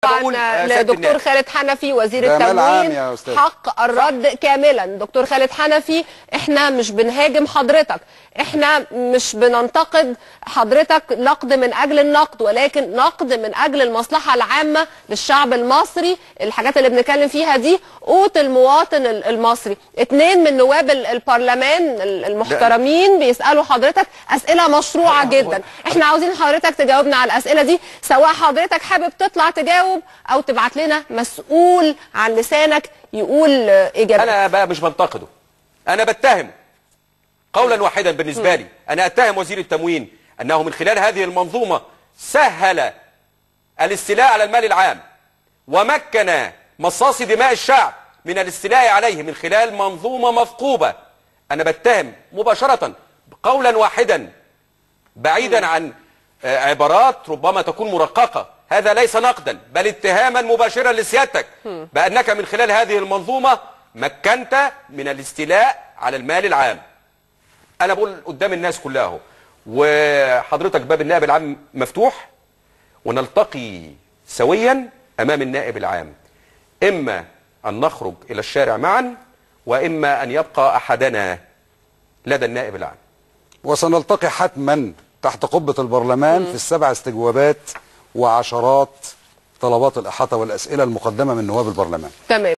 بقول، طبعا آه، سيادة لدكتور النائب. خالد حنفي وزير ده مال عام التموين يا أستاذ. حق الرد كاملا دكتور خالد حنفي احنا مش بنهاجم حضرتك احنا مش بننتقد حضرتك نقد من اجل النقد ولكن نقد من اجل المصلحه العامه للشعب المصري الحاجات اللي بنتكلم فيها دي قوت المواطن ال- المصري اتنين من نواب ال- البرلمان ال- المحترمين بيسالوا حضرتك اسئله مشروعه جدا احنا عاوزين حضرتك تجاوبنا على الاسئله دي سواء حضرتك حابب تطلع تجاوب او تبعت لنا مسؤول عن لسانك يقول آه، اجابه انا بقى مش بنتقده انا بتهم قولا واحدا بالنسبه لي انا اتهم وزير التموين انه من خلال هذه المنظومه سهل الاستيلاء على المال العام ومكن مصاصي دماء الشعب من الاستيلاء عليه من خلال منظومه مثقوبه انا بتهم مباشره قولا واحدا بعيدا عن آه، عبارات ربما تكون مرققة هذا ليس نقدا بل اتهاما مباشرا لسيادتك بأنك من خلال هذه المنظومة مكنت من الاستيلاء على المال العام أنا بقول قدام الناس كلها اهو وحضرتك باب النائب العام مفتوح ونلتقي سويا أمام النائب العام إما أن نخرج إلى الشارع معا وإما أن يبقى أحدنا لدى النائب العام وسنلتقي حتما تحت قبة البرلمان في السبع استجوابات وعشرات طلبات الإحاطة والأسئلة المقدمة من نواب البرلمان تمام